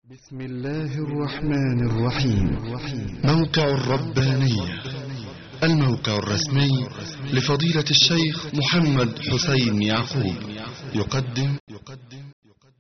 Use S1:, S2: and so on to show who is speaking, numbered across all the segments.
S1: بسم الله الرحمن الرحيم
S2: موقع الربانية الموقع الرسمي لفضيلة الشيخ محمد حسين يعقوب يقدم يقدم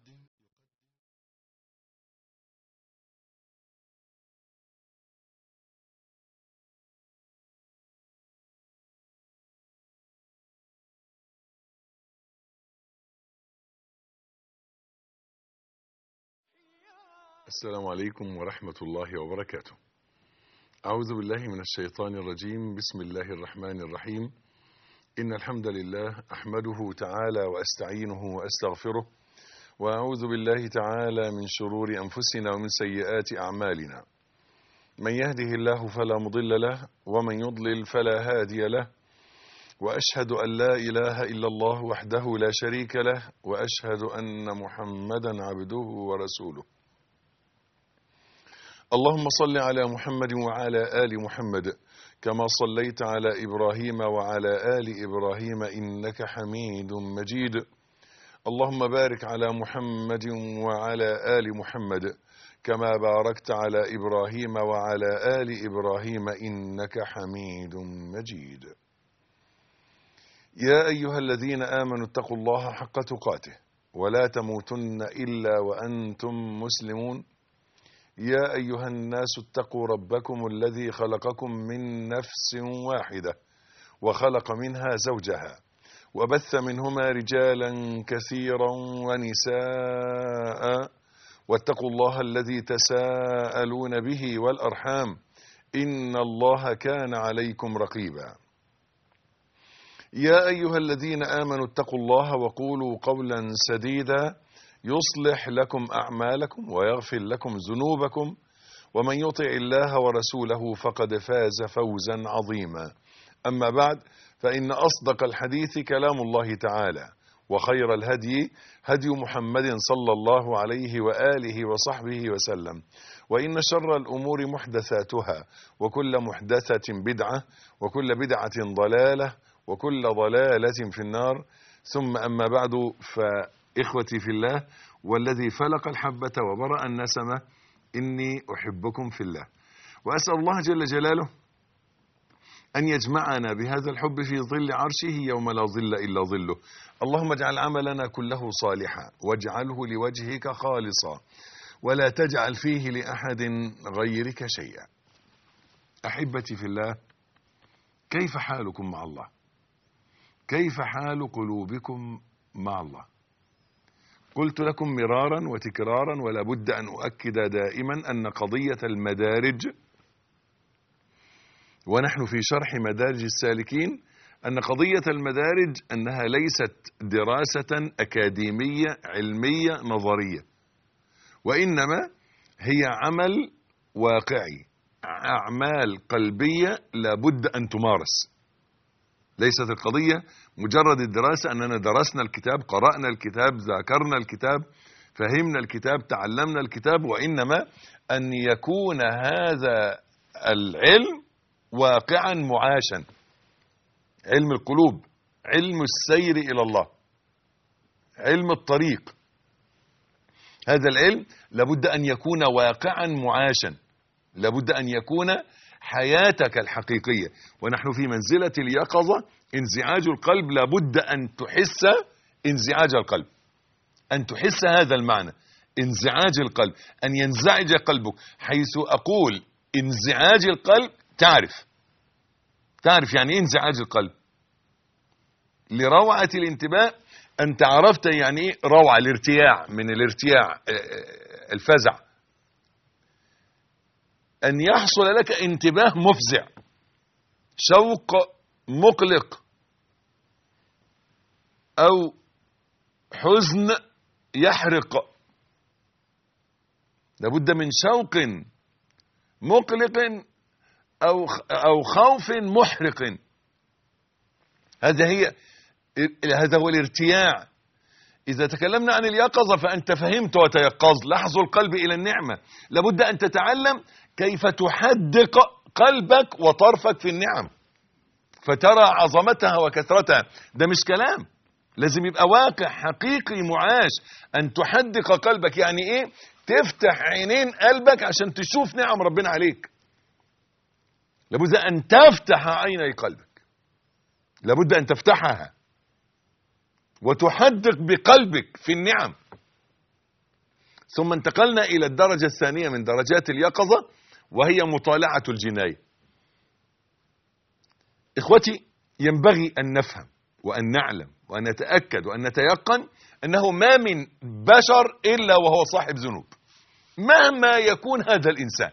S3: السلام عليكم ورحمة الله وبركاته. أعوذ بالله من الشيطان الرجيم، بسم الله الرحمن الرحيم. إن الحمد لله أحمده تعالى وأستعينه وأستغفره، وأعوذ بالله تعالى من شرور أنفسنا ومن سيئات أعمالنا. من يهده الله فلا مضل له، ومن يضلل فلا هادي له. وأشهد أن لا إله إلا الله وحده لا شريك له، وأشهد أن محمدا عبده ورسوله. اللهم صل على محمد وعلى آل محمد كما صليت على إبراهيم وعلى آل إبراهيم إنك حميد مجيد اللهم بارك على محمد وعلى آل محمد كما باركت على إبراهيم وعلى آل إبراهيم إنك حميد مجيد يا أيها الذين آمنوا اتقوا الله حق تقاته ولا تموتن إلا وأنتم مسلمون يا أيها الناس اتقوا ربكم الذي خلقكم من نفس واحدة وخلق منها زوجها وبث منهما رجالا كثيرا ونساء واتقوا الله الذي تساءلون به والأرحام إن الله كان عليكم رقيبا يا أيها الذين آمنوا اتقوا الله وقولوا قولا سديدا يصلح لكم أعمالكم ويغفر لكم ذنوبكم ومن يطع الله ورسوله فقد فاز فوزا عظيما أما بعد فإن أصدق الحديث كلام الله تعالى وخير الهدي هدي محمد صلى الله عليه وآله وصحبه وسلم وإن شر الأمور محدثاتها وكل محدثة بدعة وكل بدعة ضلالة وكل ضلالة في النار ثم أما بعد ف إخوتي في الله والذي فلق الحبة وبرأ النسمة إني أحبكم في الله وأسأل الله جل جلاله أن يجمعنا بهذا الحب في ظل عرشه يوم لا ظل إلا ظله اللهم اجعل عملنا كله صالحا واجعله لوجهك خالصا ولا تجعل فيه لأحد غيرك شيئا أحبتي في الله كيف حالكم مع الله كيف حال قلوبكم مع الله قلت لكم مرارا وتكرارا ولا بد أن أؤكد دائما أن قضية المدارج ونحن في شرح مدارج السالكين أن قضية المدارج أنها ليست دراسة أكاديمية علمية نظرية وإنما هي عمل واقعي أعمال قلبية لابد أن تمارس ليست القضية مجرد الدراسة أننا درسنا الكتاب قرأنا الكتاب ذاكرنا الكتاب فهمنا الكتاب تعلمنا الكتاب وإنما أن يكون هذا العلم واقعا معاشا علم القلوب علم السير إلى الله علم الطريق هذا العلم لابد أن يكون واقعا معاشا لابد أن يكون حياتك الحقيقية ونحن في منزلة اليقظة انزعاج القلب لابد أن تحس انزعاج القلب أن تحس هذا المعنى انزعاج القلب أن ينزعج قلبك حيث أقول انزعاج القلب تعرف تعرف يعني ايه انزعاج القلب لروعة الانتباه أنت عرفت يعني ايه روعة الارتياع من الارتياع الفزع أن يحصل لك انتباه مفزع شوق مقلق أو حزن يحرق لابد من شوق مقلق أو أو خوف محرق هذا هي هذا هو الارتياع إذا تكلمنا عن اليقظة فأنت فهمت وتيقظ لحظ القلب إلى النعمة لابد أن تتعلم كيف تحدق قلبك وطرفك في النعم فترى عظمتها وكثرتها ده مش كلام لازم يبقى واقع حقيقي معاش أن تحدق قلبك يعني إيه تفتح عينين قلبك عشان تشوف نعم ربنا عليك لابد أن تفتح عيني قلبك لابد أن تفتحها وتحدق بقلبك في النعم ثم انتقلنا إلى الدرجة الثانية من درجات اليقظة وهي مطالعة الجناية إخوتي ينبغي أن نفهم وأن نعلم وأن نتأكد وأن نتيقن أنه ما من بشر إلا وهو صاحب ذنوب مهما يكون هذا الإنسان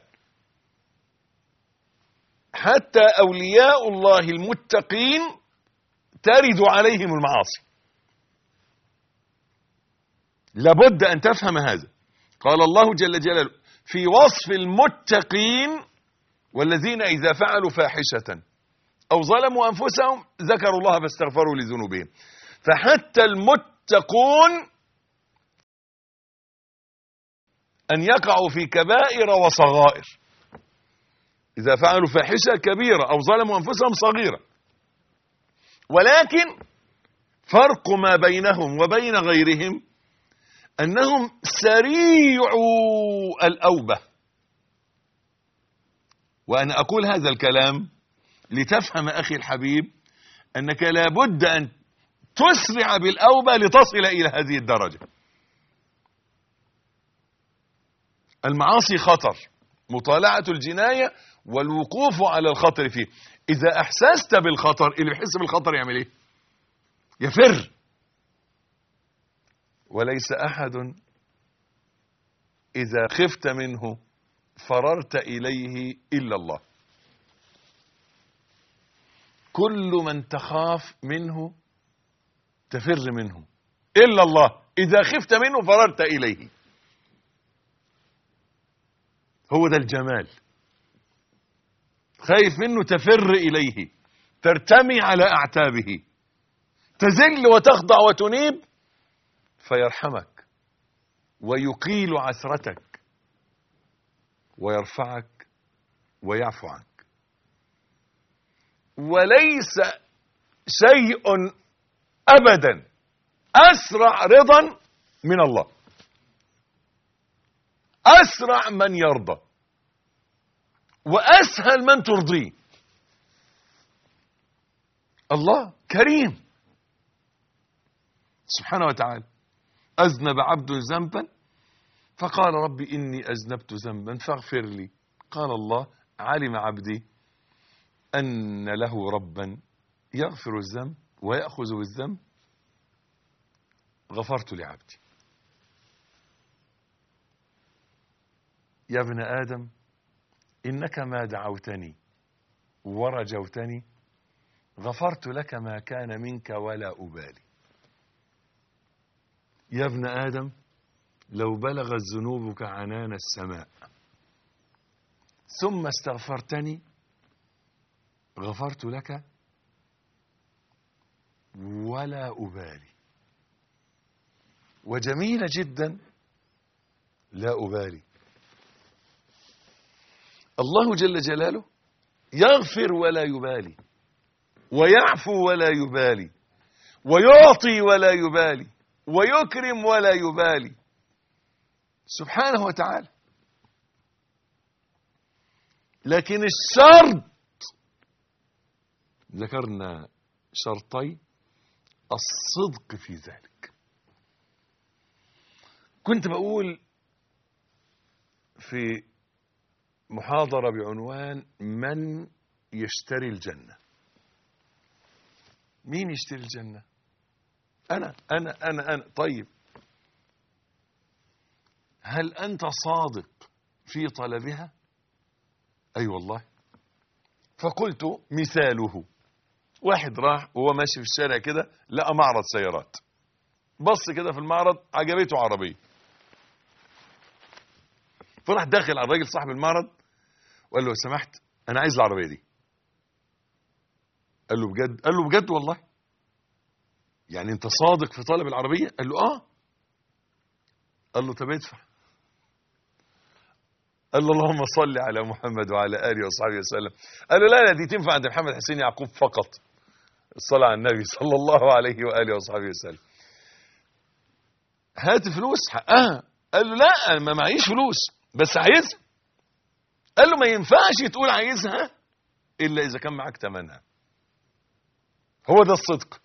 S3: حتى أولياء الله المتقين ترد عليهم المعاصي لابد أن تفهم هذا قال الله جل جلاله في وصف المتقين والذين إذا فعلوا فاحشة أو ظلموا أنفسهم ذكروا الله فاستغفروا لذنوبهم فحتى المتقون أن يقعوا في كبائر وصغائر إذا فعلوا فاحشة كبيرة أو ظلموا أنفسهم صغيرة ولكن فرق ما بينهم وبين غيرهم أنهم سريعوا الأوبة وأنا أقول هذا الكلام لتفهم أخي الحبيب أنك لابد أن تسرع بالأوبة لتصل إلى هذه الدرجة المعاصي خطر مطالعة الجناية والوقوف على الخطر فيه إذا أحسست بالخطر اللي بيحس بالخطر يعمل إيه يفر وليس أحد إذا خفت منه فررت إليه إلا الله كل من تخاف منه تفر منه إلا الله إذا خفت منه فررت إليه هو ده الجمال خايف منه تفر إليه ترتمي على أعتابه تزل وتخضع وتنيب فيرحمك ويقيل عثرتك ويرفعك ويعفو عنك وليس شيء ابدا اسرع رضا من الله اسرع من يرضى واسهل من ترضيه الله كريم سبحانه وتعالى أذنب عبد ذنبا فقال ربي إني أذنبت ذنبا فاغفر لي قال الله علم عبدي أن له ربا يغفر الذنب ويأخذ بالذنب غفرت لعبدي يا ابن آدم إنك ما دعوتني ورجوتني غفرت لك ما كان منك ولا أبالي يا ابن آدم لو بلغت ذنوبك عنان السماء ثم استغفرتني غفرت لك ولا أبالي وجميلة جدا لا أبالي الله جل جلاله يغفر ولا يبالي ويعفو ولا يبالي ويعطي ولا يبالي ويكرم ولا يبالي سبحانه وتعالى لكن الشرط ذكرنا شرطي الصدق في ذلك كنت بقول في محاضرة بعنوان من يشتري الجنة مين يشتري الجنة أنا أنا أنا أنا طيب هل أنت صادق في طلبها أي أيوة والله فقلت مثاله واحد راح وهو ماشي في الشارع كده لقى معرض سيارات بص كده في المعرض عجبته عربية فراح داخل على الراجل صاحب المعرض وقال له سمحت انا عايز العربية دي قال له بجد قال له بجد والله يعني انت صادق في طلب العربية قال له اه قال له طب ادفع قال له اللهم صل على محمد وعلى اله وصحبه وسلم قال له لا لا دي تنفع عند محمد حسين يعقوب فقط الصلاة على النبي صلى الله عليه واله وصحبه وسلم هات فلوس حقها قال له لا ما معيش فلوس بس عايزها قال له ما ينفعش تقول عايزها الا اذا كان معاك ثمنها هو ده الصدق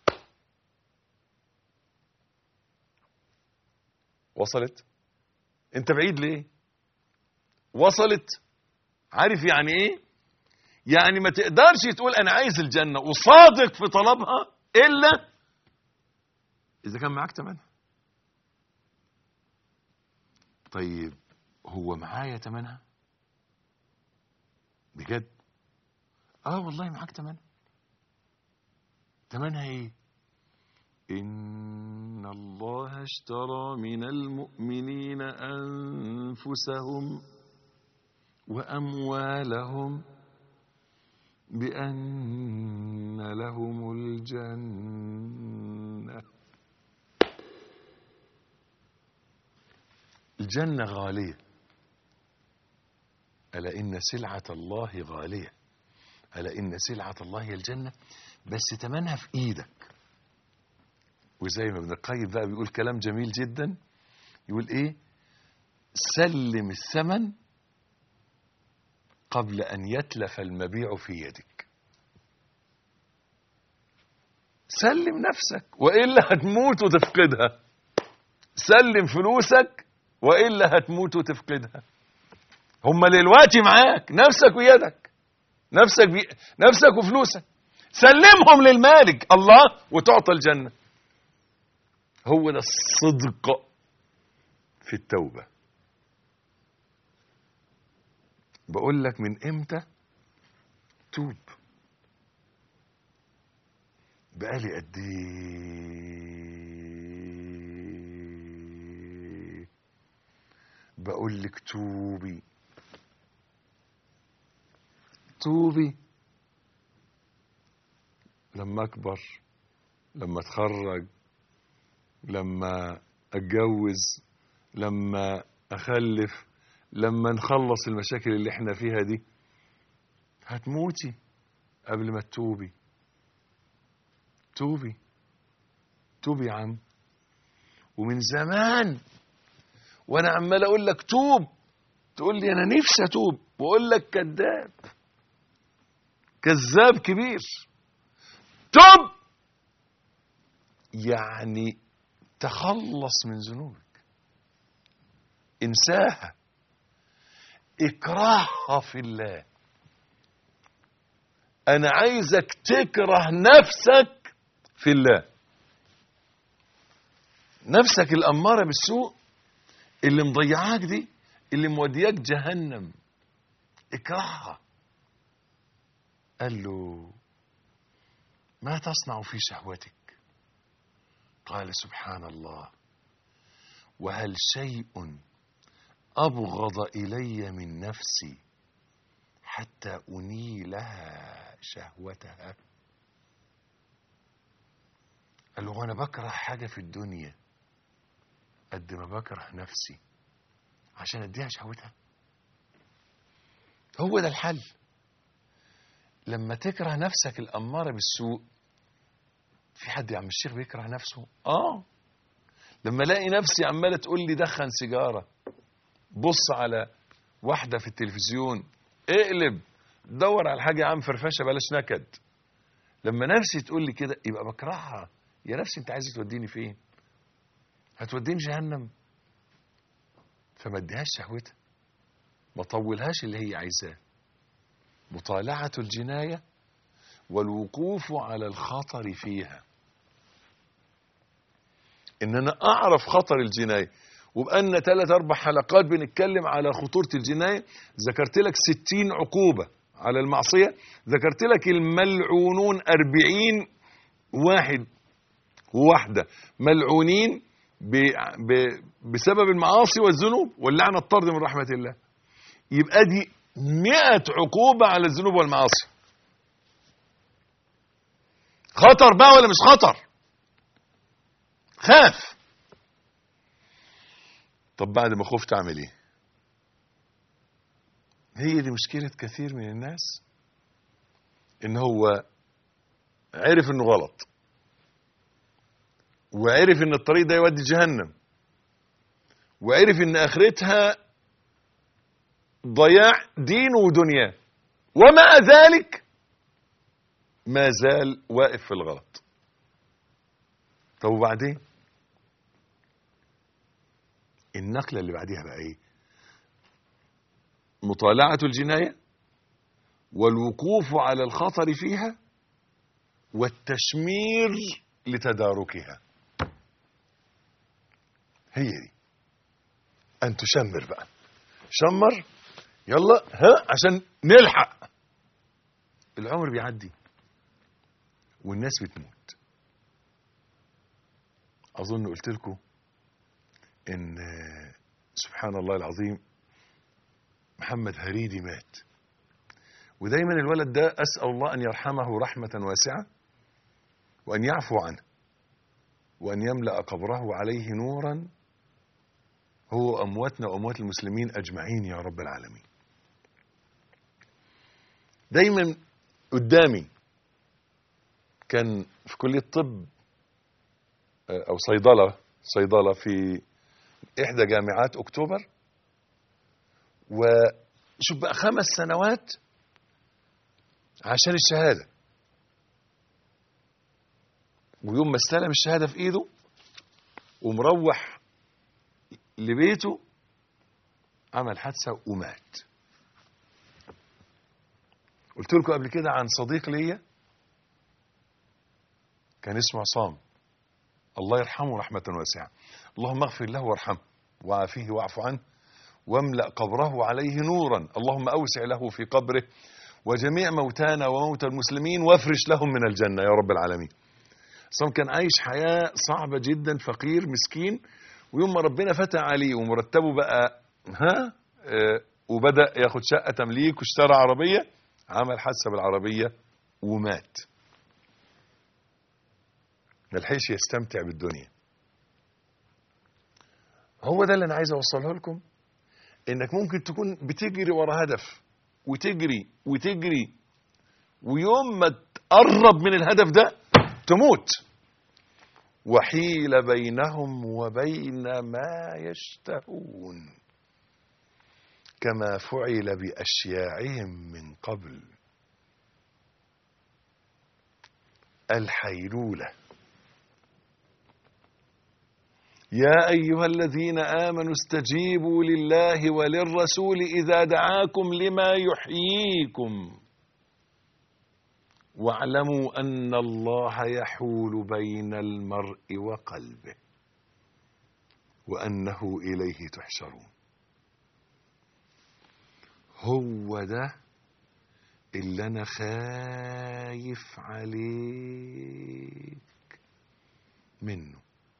S3: وصلت انت بعيد ليه وصلت عارف يعني ايه يعني ما تقدرش تقول انا عايز الجنه وصادق في طلبها الا اذا كان معاك ثمنها طيب هو معايا ثمنها بجد اه والله معاك ثمنها ثمنها ايه ان الله اشترى من المؤمنين انفسهم واموالهم بان لهم الجنه الجنه غاليه الا ان سلعه الله غاليه الا ان سلعه الله هي الجنه بس ثمنها في ايدك وزي ما ابن القيم بقى بيقول كلام جميل جدا يقول ايه سلم الثمن قبل ان يتلف المبيع في يدك سلم نفسك والا هتموت وتفقدها سلم فلوسك والا هتموت وتفقدها هما دلوقتي معاك نفسك ويدك نفسك بي... نفسك وفلوسك سلمهم للمالك الله وتعطى الجنه هو ده الصدق في التوبة بقول لك من امتى توب بقالي قد ايه بقول لك توبي توبي لما اكبر لما اتخرج لما اتجوز لما اخلف لما نخلص المشاكل اللي احنا فيها دي هتموتي قبل ما تتوبي توبي توبي يا عم ومن زمان وانا عمال اقول لك توب تقول لي انا نفسي اتوب واقول لك كذاب كذاب كبير توب يعني تخلص من ذنوبك انساها اكرهها في الله انا عايزك تكره نفسك في الله نفسك الاماره بالسوء اللي مضيعاك دي اللي مودياك جهنم اكرهها قال له ما تصنع في شهوتك قال سبحان الله وهل شيء أبغض إلي من نفسي حتى أنيلها شهوتها قال له أنا بكره حاجة في الدنيا قد ما بكره نفسي عشان أديها شهوتها هو ده الحل لما تكره نفسك الأمارة بالسوء في حد يا عم الشيخ بيكره نفسه اه لما الاقي نفسي عماله تقول لي دخن سيجاره بص على واحده في التلفزيون اقلب دور على حاجه يا عم فرفشه بلاش نكد لما نفسي تقول لي كده يبقى بكرهها يا نفسي انت عايز توديني فين هتوديني جهنم فما اديهاش شهوتها ما طولهاش اللي هي عايزاه مطالعه الجنايه والوقوف على الخطر فيها ان انا اعرف خطر الجنايه وبقالنا ثلاث اربع حلقات بنتكلم على خطوره الجنايه ذكرت لك ستين عقوبه على المعصيه ذكرت لك الملعونون أربعين واحد وواحدة ملعونين ب... ب... بسبب المعاصي والذنوب واللعنة الطرد من رحمة الله يبقى دي مئة عقوبة على الذنوب والمعاصي خطر بقى ولا مش خطر خاف طب بعد ما خفت اعمل ايه هي دي مشكلة كثير من الناس ان هو عرف انه غلط وعرف ان الطريق ده يودي جهنم وعرف ان اخرتها ضياع دين ودنيا ومع ذلك ما زال واقف في الغلط طب وبعدين النقلة اللي بعديها بقى ايه مطالعة الجناية والوقوف على الخطر فيها والتشمير لتداركها هي دي ان تشمر بقى شمر يلا ها عشان نلحق العمر بيعدي والناس بتموت اظن قلت لكم ان سبحان الله العظيم محمد هريدي مات ودايما الولد ده اسال الله ان يرحمه رحمه واسعه وان يعفو عنه وان يملا قبره عليه نورا هو امواتنا واموات المسلمين اجمعين يا رب العالمين دايما قدامي كان في كليه طب او صيدله صيدله في احدى جامعات اكتوبر وشوف بقى خمس سنوات عشان الشهاده ويوم ما استلم الشهاده في ايده ومروح لبيته عمل حادثه ومات قلت لكم قبل كده عن صديق ليا كان اسمه عصام الله يرحمه رحمة واسعة اللهم اغفر له وارحمه وعافيه واعف عنه واملأ قبره عليه نورا اللهم أوسع له في قبره وجميع موتانا وموتى المسلمين وافرش لهم من الجنة يا رب العالمين عصام كان عايش حياة صعبة جدا فقير مسكين ويوم ما ربنا فتح عليه ومرتبه بقى ها اه وبدأ ياخد شقة تمليك واشترى عربية عمل حادثة بالعربية ومات ملحقش يستمتع بالدنيا هو ده اللي انا عايز اوصله لكم انك ممكن تكون بتجري ورا هدف وتجري وتجري ويوم ما تقرب من الهدف ده تموت وحيل بينهم وبين ما يشتهون كما فعل باشياعهم من قبل الحيلوله يا ايها الذين امنوا استجيبوا لله وللرسول اذا دعاكم لما يحييكم واعلموا ان الله يحول بين المرء وقلبه وانه اليه تحشرون هو ده اللي انا خايف عليك منه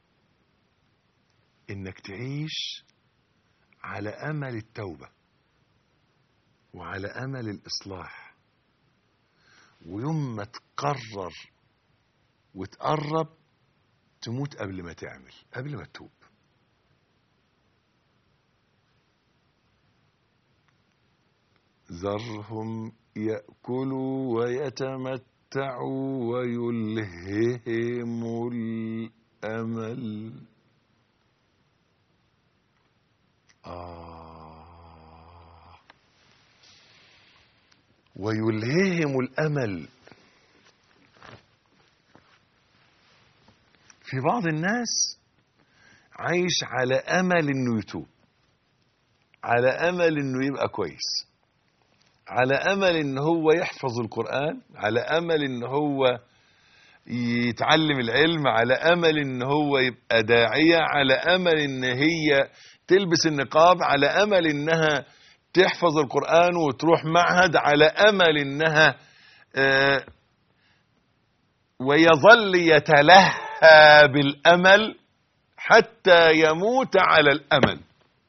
S3: انك تعيش على امل التوبه وعلى امل الاصلاح ويوم ما تقرر وتقرب تموت قبل ما تعمل قبل ما تتوب ذرهم ياكلوا ويتمتعوا ويلههم الامل آه ويلههم الأمل في بعض الناس عايش على أمل إنه يتوب على أمل إنه يبقى كويس على أمل إن هو يحفظ القرآن على أمل إن هو يتعلم العلم على أمل إن هو يبقى داعية على أمل إن هي تلبس النقاب على امل انها تحفظ القران وتروح معهد على امل انها آه ويظل يتلهى بالامل حتى يموت على الامل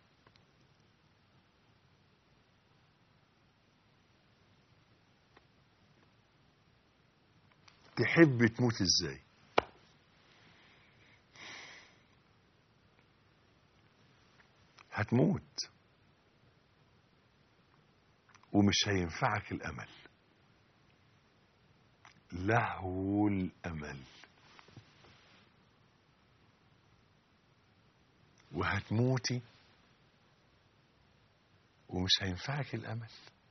S3: تحب تموت ازاي هتموت ومش هينفعك الامل لهو الامل وهتموتي ومش هينفعك الامل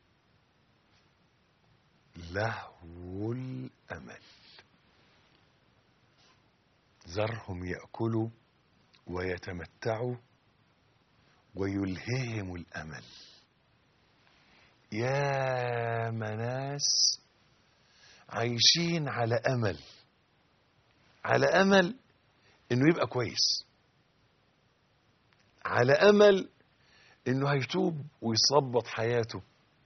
S3: لهو الامل ذرهم ياكلوا ويتمتعوا ويلههم الامل يا مناس عايشين على امل على امل انه يبقى كويس على امل انه هيتوب ويظبط حياته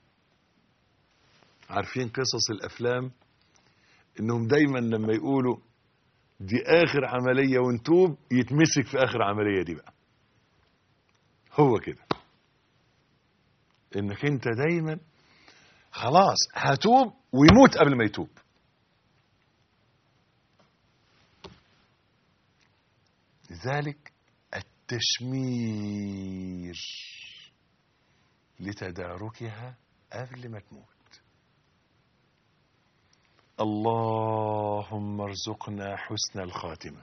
S3: عارفين قصص الافلام انهم دايما لما يقولوا دي اخر عمليه ونتوب يتمسك في اخر عمليه دي بقى هو كده انك انت دايما خلاص هتوب ويموت قبل ما يتوب لذلك التشمير لتداركها قبل ما تموت اللهم ارزقنا حسن الخاتمه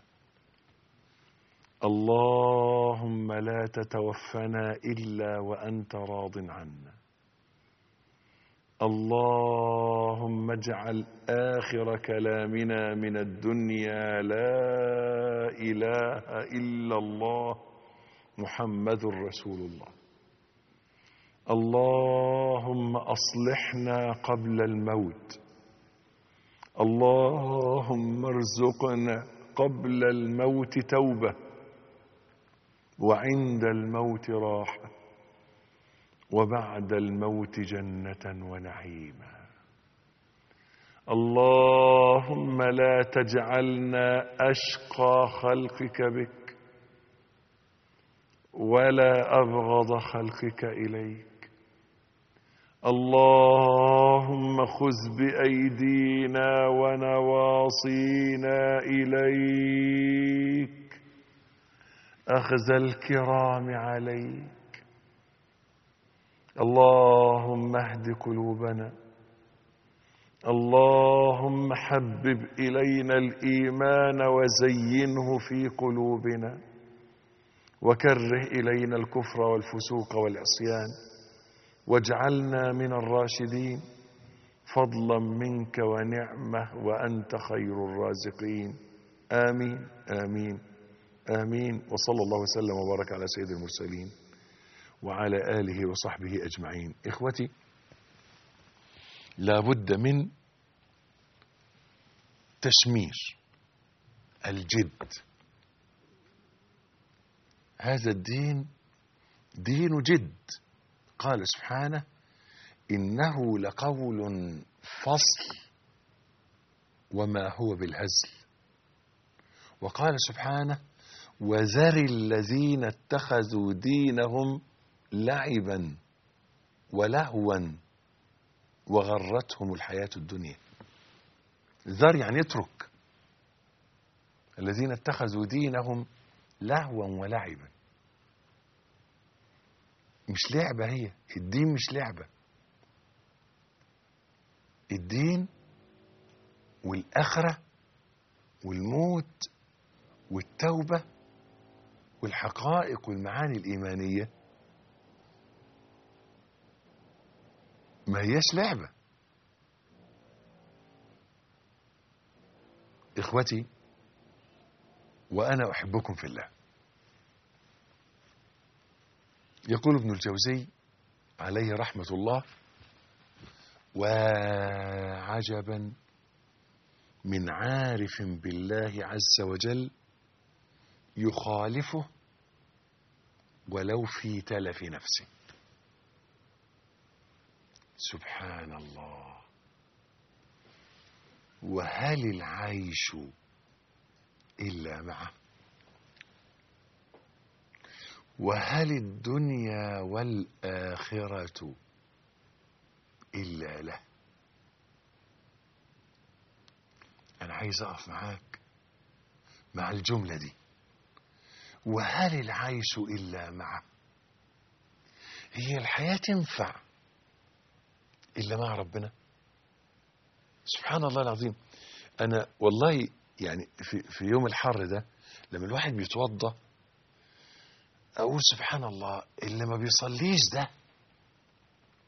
S3: اللهم لا تتوفنا الا وانت راض عنا اللهم اجعل اخر كلامنا من الدنيا لا اله الا الله محمد رسول الله اللهم اصلحنا قبل الموت اللهم ارزقنا قبل الموت توبه وعند الموت راحه وبعد الموت جنه ونعيما اللهم لا تجعلنا اشقى خلقك بك ولا ابغض خلقك اليك اللهم خذ بايدينا ونواصينا اليك اخذ الكرام عليك اللهم اهد قلوبنا اللهم حبب الينا الايمان وزينه في قلوبنا وكره الينا الكفر والفسوق والعصيان واجعلنا من الراشدين فضلا منك ونعمه وانت خير الرازقين امين امين امين وصلى الله وسلم وبارك على سيد المرسلين وعلى اله وصحبه اجمعين اخوتي لابد من تشمير الجد هذا الدين دين جد قال سبحانه انه لقول فصل وما هو بالهزل وقال سبحانه وذر الذين اتخذوا دينهم لعبا ولهوا وغرتهم الحياة الدنيا ذر يعني اترك الذين اتخذوا دينهم لهوا ولعبا مش لعبة هي الدين مش لعبة الدين والآخرة والموت والتوبة والحقائق والمعاني الإيمانية ما هياش لعبة إخوتي وأنا أحبكم في الله يقول ابن الجوزي عليه رحمة الله وعجبا من عارف بالله عز وجل يخالفه ولو في تلف نفسه سبحان الله وهل العيش إلا معه وهل الدنيا والآخرة إلا له أنا عايز أقف معاك مع الجملة دي وهل العيش إلا معه هي الحياة تنفع إلا مع ربنا سبحان الله العظيم أنا والله يعني في, في يوم الحر ده لما الواحد بيتوضى أقول سبحان الله اللي ما بيصليش ده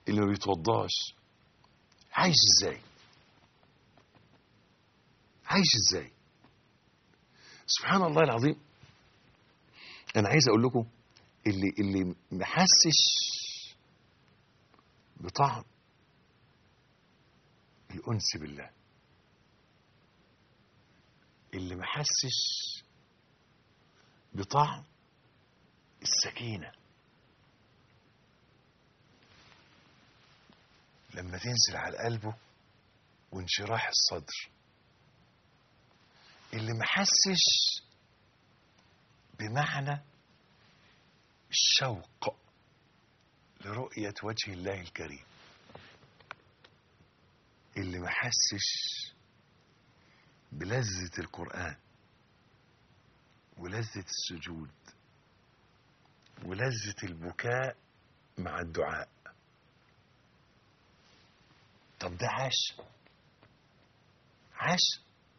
S3: اللي ما بيتوضاش عايش ازاي عايش ازاي سبحان الله العظيم انا عايز اقول لكم اللي اللي محسش بطعم الانس بالله اللي محسش بطعم السكينه لما تنزل على قلبه وانشراح الصدر اللي محسش بمعنى الشوق لرؤية وجه الله الكريم اللي محسش بلذة القرآن ولذة السجود ولذة البكاء مع الدعاء طب ده عاش عاش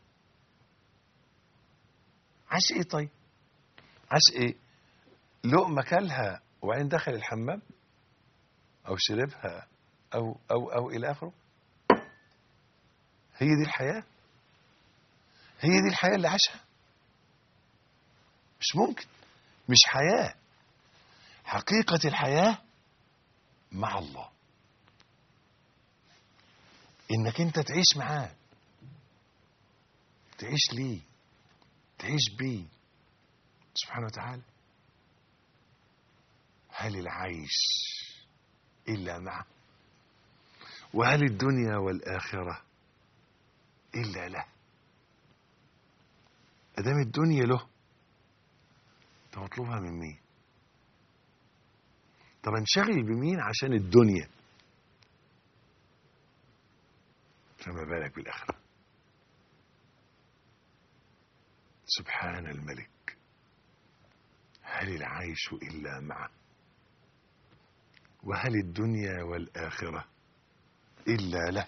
S3: عاش ايه طيب عاش ايه لقمة كلها وبعدين دخل الحمام او شربها او او او الى اخره هي دي الحياة هي دي الحياة اللي عاشها مش ممكن مش حياة حقيقة الحياة مع الله انك انت تعيش معاه تعيش ليه تعيش بيه سبحانه وتعالى هل العيش الا معه وهل الدنيا والاخره الا له ادام الدنيا له انت مطلوبها من مين طب انشغل بمين عشان الدنيا فما بالك بالآخرة سبحان الملك هل العيش إلا معه وهل الدنيا والآخرة إلا له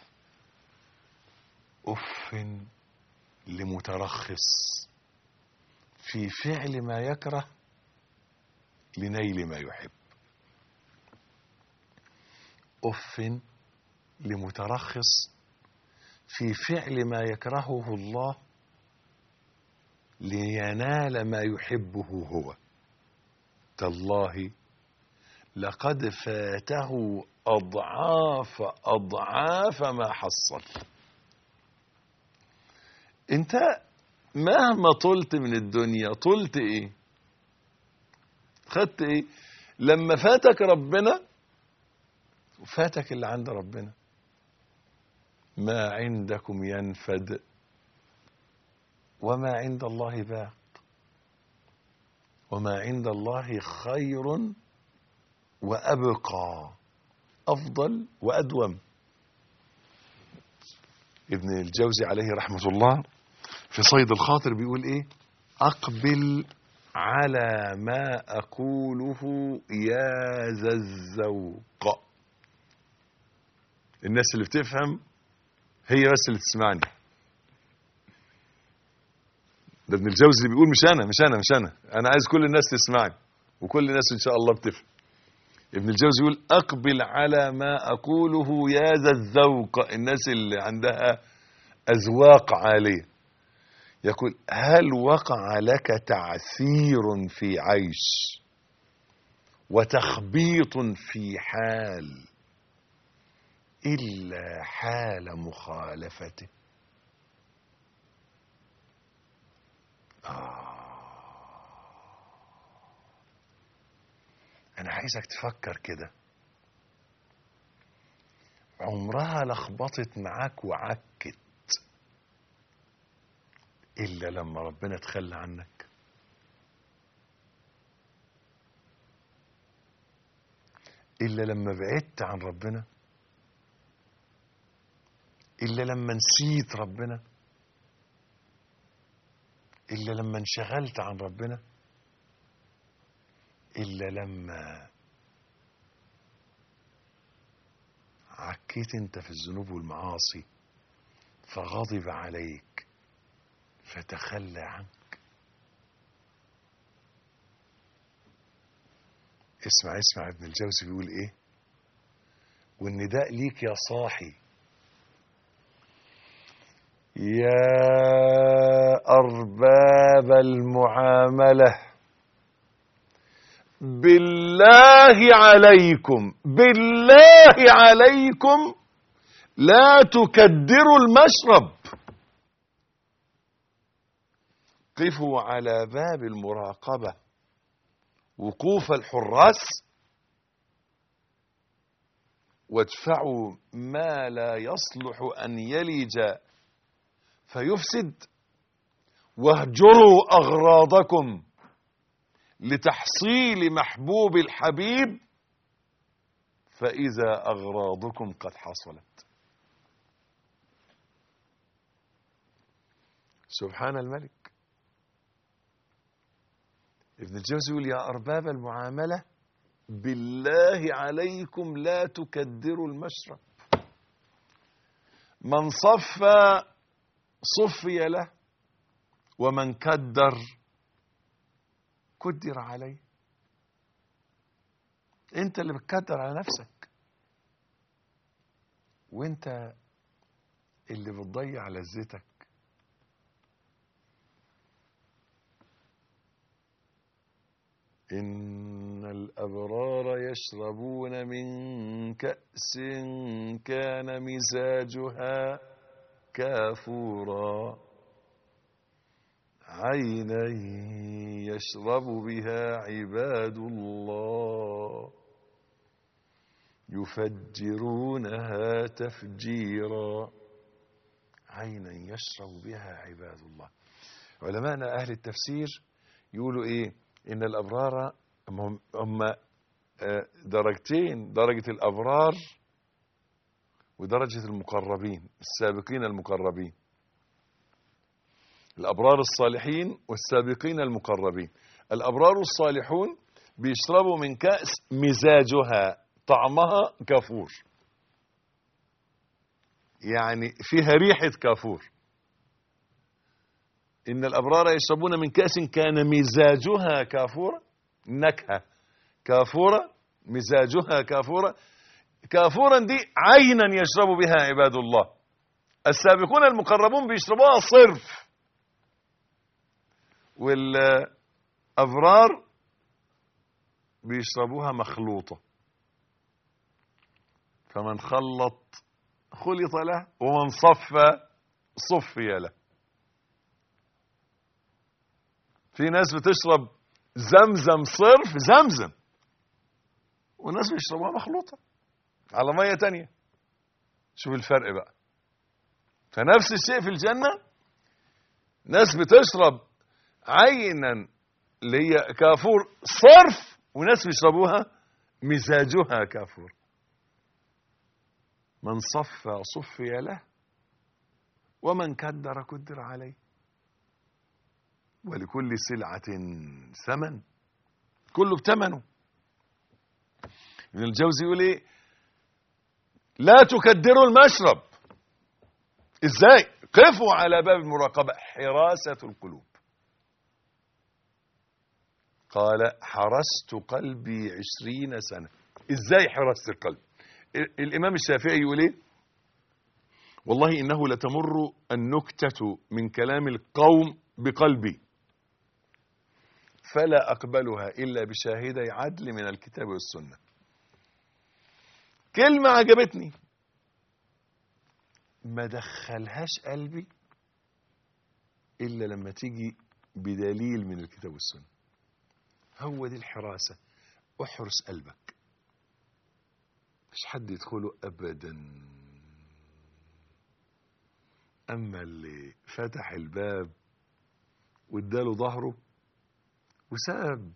S3: أف لمترخص في فعل ما يكره لنيل ما يحب أف لمترخص في فعل ما يكرهه الله لينال ما يحبه هو تالله لقد فاته اضعاف اضعاف ما حصل انت مهما طلت من الدنيا طلت ايه خدت ايه لما فاتك ربنا فاتك اللي عند ربنا ما عندكم ينفد وما عند الله باق وما عند الله خير وأبقى أفضل وأدوم ابن الجوزي عليه رحمة الله في صيد الخاطر بيقول إيه أقبل على ما أقوله يا ذا الذوق الناس اللي بتفهم هي بس اللي تسمعني ده ابن الجوزي بيقول مش انا مش انا مش انا انا عايز كل الناس تسمعني وكل الناس ان شاء الله بتفهم ابن الجوزي يقول اقبل على ما اقوله يا ذا الذوق الناس اللي عندها اذواق عاليه يقول هل وقع لك تعثير في عيش وتخبيط في حال إلا حال مخالفته آه. أنا عايزك تفكر كده عمرها لخبطت معاك وعكت إلا لما ربنا تخلى عنك إلا لما بعدت عن ربنا إلا لما نسيت ربنا إلا لما انشغلت عن ربنا إلا لما عكيت أنت في الذنوب والمعاصي فغضب عليك فتخلى عنك اسمع اسمع ابن الجوزي بيقول ايه والنداء ليك يا صاحي يا أرباب المعاملة بالله عليكم بالله عليكم لا تكدروا المشرب قفوا على باب المراقبة وقوف الحراس وادفعوا ما لا يصلح أن يلج فيفسد واهجروا أغراضكم لتحصيل محبوب الحبيب فإذا أغراضكم قد حصلت سبحان الملك ابن الجوزي يقول يا أرباب المعاملة بالله عليكم لا تكدروا المشرب من صفى صفي له ومن كدر كدر عليه انت اللي بتكدر على نفسك وانت اللي بتضيع لذتك إن الأبرار يشربون من كأس كان مزاجها كافورا عينا يشرب بها عباد الله يفجرونها تفجيرا عينا يشرب بها عباد الله علماءنا أهل التفسير يقولوا إيه إن الأبرار هم, هم آه، درجتين درجة الأبرار ودرجة المقربين السابقين المقربين الأبرار الصالحين والسابقين المقربين الأبرار الصالحون بيشربوا من كأس مزاجها طعمها كافور يعني فيها ريحة كافور إن الأبرار يشربون من كأس كان مزاجها كافورا نكهة كافورة مزاجها كافورة كافورا دي عينا يشرب بها عباد الله السابقون المقربون بيشربوها صرف والأبرار بيشربوها مخلوطة فمن خلط خلط له ومن صفى صفي له في ناس بتشرب زمزم صرف زمزم وناس بيشربوها مخلوطة على مية تانية شوف الفرق بقى فنفس الشيء في الجنة ناس بتشرب عينا اللي هي كافور صرف وناس بيشربوها مزاجها كافور من صفى صفي له ومن كدر كدر عليه ولكل سلعة ثمن كله بثمنه ابن الجوزي يقول ايه لا تكدروا المشرب ازاي قفوا على باب المراقبة حراسة القلوب قال حرست قلبي عشرين سنة ازاي حرست القلب ال- الامام الشافعي يقول ايه والله انه لتمر النكتة من كلام القوم بقلبي فلا اقبلها الا بشاهدي عدل من الكتاب والسنة كلمة عجبتني ما دخلهاش قلبي الا لما تيجي بدليل من الكتاب والسنة هو دي الحراسة احرس قلبك مش حد يدخله ابدا اما اللي فتح الباب واداله ظهره وساب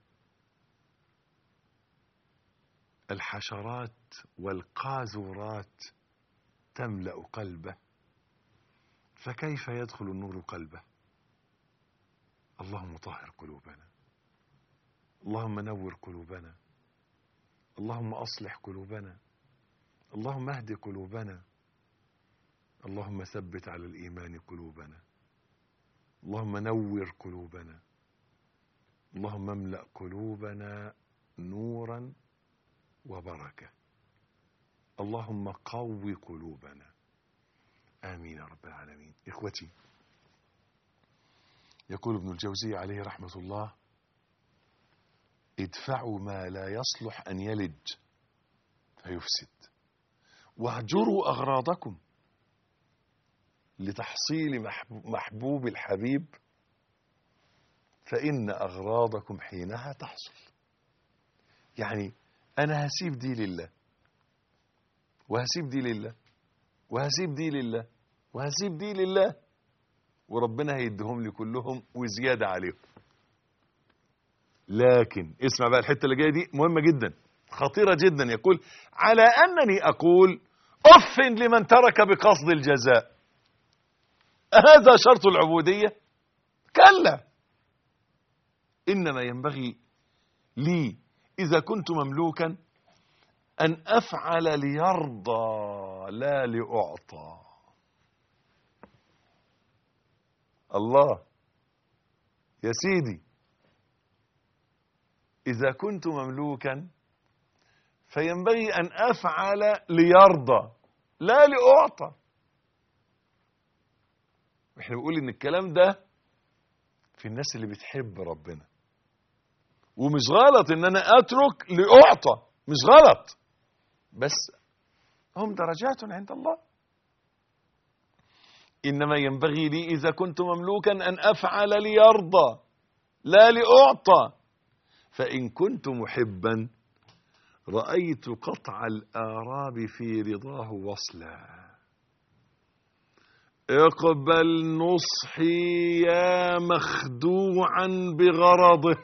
S3: الحشرات والقاذورات تملا قلبه فكيف يدخل النور قلبه اللهم طهر قلوبنا اللهم نور قلوبنا اللهم اصلح قلوبنا اللهم اهد قلوبنا اللهم ثبت على الايمان قلوبنا اللهم نور قلوبنا اللهم املا قلوبنا نورا وبركه اللهم قو قلوبنا آمين يا رب العالمين إخوتي يقول ابن الجوزي عليه رحمة الله ادفعوا ما لا يصلح أن يلج فيفسد واهجروا أغراضكم لتحصيل محبو- محبوب الحبيب فإن أغراضكم حينها تحصل يعني أنا هسيب دي لله وهسيب دي لله وهسيب دي لله وهسيب دي لله وربنا هيديهم لي كلهم وزيادة عليهم لكن اسمع بقى الحتة اللي جاية دي مهمة جدا خطيرة جدا يقول على أنني أقول أف لمن ترك بقصد الجزاء هذا شرط العبودية كلا إنما ينبغي لي إذا كنت مملوكا أن أفعل ليرضى لا لأعطى الله يا سيدي إذا كنت مملوكا فينبغي أن أفعل ليرضى لا لأعطى احنا بنقول ان الكلام ده في الناس اللي بتحب ربنا ومش غلط ان انا اترك لاعطى مش غلط بس هم درجات عند الله انما ينبغي لي اذا كنت مملوكا ان افعل ليرضى لا لاعطى فان كنت محبا رايت قطع الاراب في رضاه وصلا اقبل نصحي يا مخدوعا بغرضه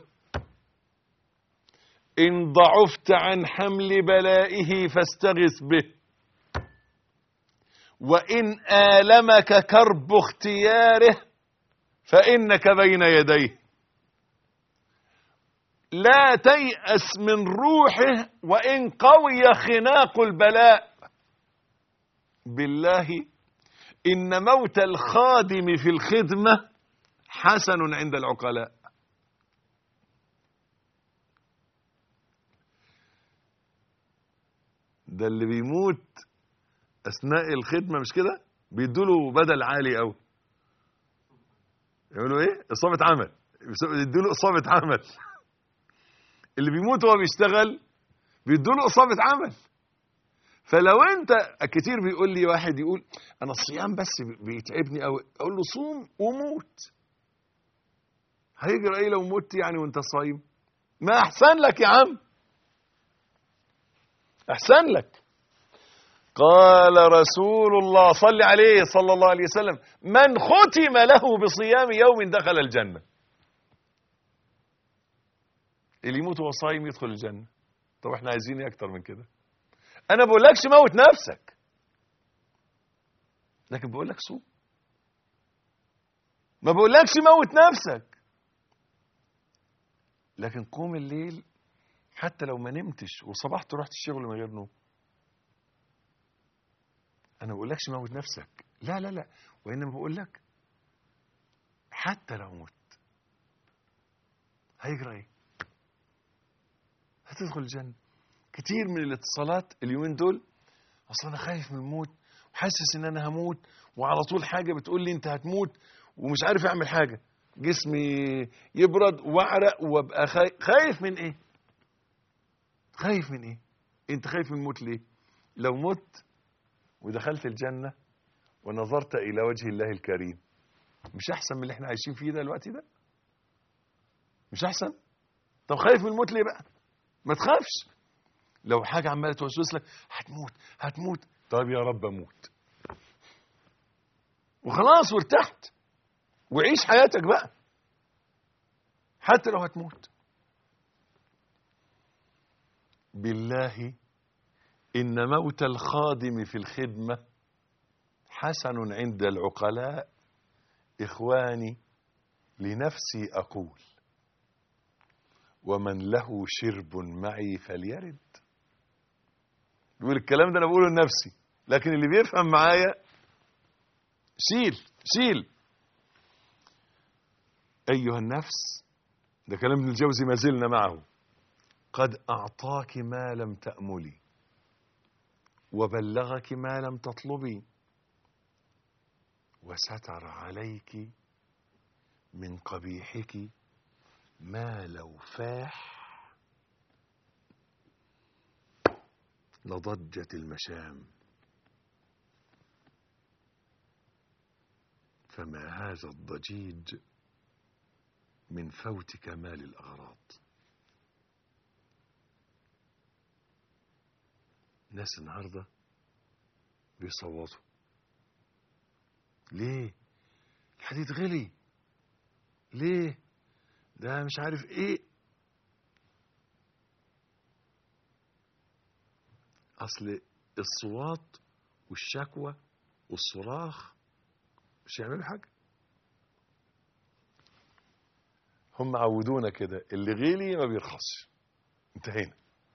S3: إن ضعفت عن حمل بلائه فاستغث به وإن آلمك كرب اختياره فإنك بين يديه لا تيأس من روحه وإن قوي خناق البلاء بالله إن موت الخادم في الخدمة حسن عند العقلاء ده اللي بيموت أثناء الخدمة مش كده بيدوله بدل عالي أوي يقولوا إيه إصابة عمل يدوله إصابة عمل اللي بيموت وهو بيشتغل بيدوله إصابة عمل فلو انت كتير بيقول لي واحد يقول انا الصيام بس بيتعبني قوي اقول له صوم وموت هيجرى ايه لو مت يعني وانت صايم ما احسن لك يا عم احسن لك قال رسول الله صل عليه صلى الله عليه وسلم من ختم له بصيام يوم دخل الجنة اللي يموت وهو صايم يدخل الجنة طب احنا عايزين ايه اكتر من كده انا بقولكش موت نفسك لكن بقولك صوم ما بقولكش موت نفسك لكن قوم الليل حتى لو ما نمتش وصبحت رحت الشغل من غير نوم انا ما بقولكش موت نفسك لا لا لا وانما بقولك حتى لو مت هيجرى ايه هتدخل الجنه كتير من الاتصالات اليومين دول اصل انا خايف من الموت وحاسس ان انا هموت وعلى طول حاجه بتقول لي انت هتموت ومش عارف اعمل حاجه جسمي يبرد واعرق وابقى خايف خايف من ايه خايف من ايه انت خايف من الموت ليه لو مت ودخلت الجنه ونظرت الى وجه الله الكريم مش احسن من اللي احنا عايشين فيه ده الوقت ده مش احسن طب خايف من الموت ليه بقى ما تخافش لو حاجة عمالة توسوس لك هتموت هتموت طب يا رب اموت وخلاص وارتحت وعيش حياتك بقى حتى لو هتموت بالله إن موت الخادم في الخدمة حسن عند العقلاء إخواني لنفسي أقول ومن له شرب معي فليرد بيقول الكلام ده انا بقوله لنفسي لكن اللي بيفهم معايا شيل شيل ايها النفس ده كلام ابن الجوزي ما زلنا معه قد اعطاك ما لم تاملي وبلغك ما لم تطلبي وستر عليك من قبيحك ما لو فاح لضجت المشام فما هذا الضجيج من فوت كمال الأغراض ناس النهاردة بيصوتوا ليه الحديد غلي ليه ده مش عارف ايه اصل الصوات والشكوى والصراخ مش هيعملوا حاجه هم عودونا كده اللي غلي ما بيرخصش انتهينا